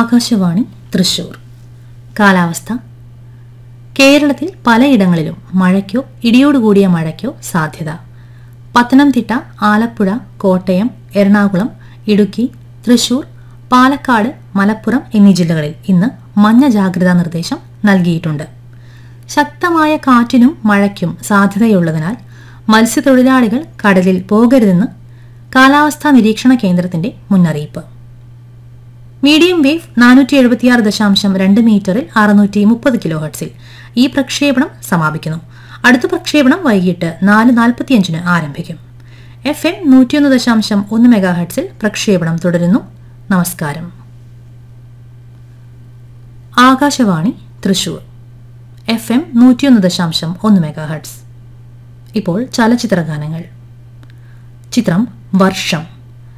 ആകാശവാണി തൃശൂർ കാലാവസ്ഥ കേരളത്തിൽ പലയിടങ്ങളിലും മഴയ്ക്കോ ഇടിയോടുകൂടിയ മഴയ്ക്കോ സാധ്യത പത്തനംതിട്ട ആലപ്പുഴ കോട്ടയം എറണാകുളം ഇടുക്കി തൃശൂർ പാലക്കാട് മലപ്പുറം എന്നീ ജില്ലകളിൽ ഇന്ന് മഞ്ഞ ജാഗ്രതാ നിർദ്ദേശം നൽകിയിട്ടുണ്ട് ശക്തമായ കാറ്റിനും മഴയ്ക്കും സാധ്യതയുള്ളതിനാൽ മത്സ്യത്തൊഴിലാളികൾ കടലിൽ പോകരുതെന്ന് കാലാവസ്ഥാ നിരീക്ഷണ കേന്ദ്രത്തിന്റെ മുന്നറിയിപ്പ് മീഡിയം വേവ് നാനൂറ്റി എഴുപത്തിയാറ് ദശാംശം രണ്ട് മീറ്ററിൽ അറുന്നൂറ്റി മുപ്പത് കിലോ ഹെർട്സിൽ ഈ പ്രക്ഷേപണം സമാപിക്കുന്നു അടുത്ത പ്രക്ഷേപണം വൈകിട്ട് നാല് നാൽപ്പത്തിയഞ്ചിന് ആരംഭിക്കും എഫ് എം നൂറ്റിയൊന്ന് ദശാംശം ഒന്ന് മെഗാ ഹെർട്സിൽ പ്രക്ഷേപണം തുടരുന്നു നമസ്കാരം ആകാശവാണി തൃശൂർ എഫ് എം നൂറ്റിയൊന്ന് ദശാംശം ഒന്ന് മെഗാ ഹെർട്സ് ഇപ്പോൾ ചലച്ചിത്ര ഗാനങ്ങൾ ചിത്രം വർഷം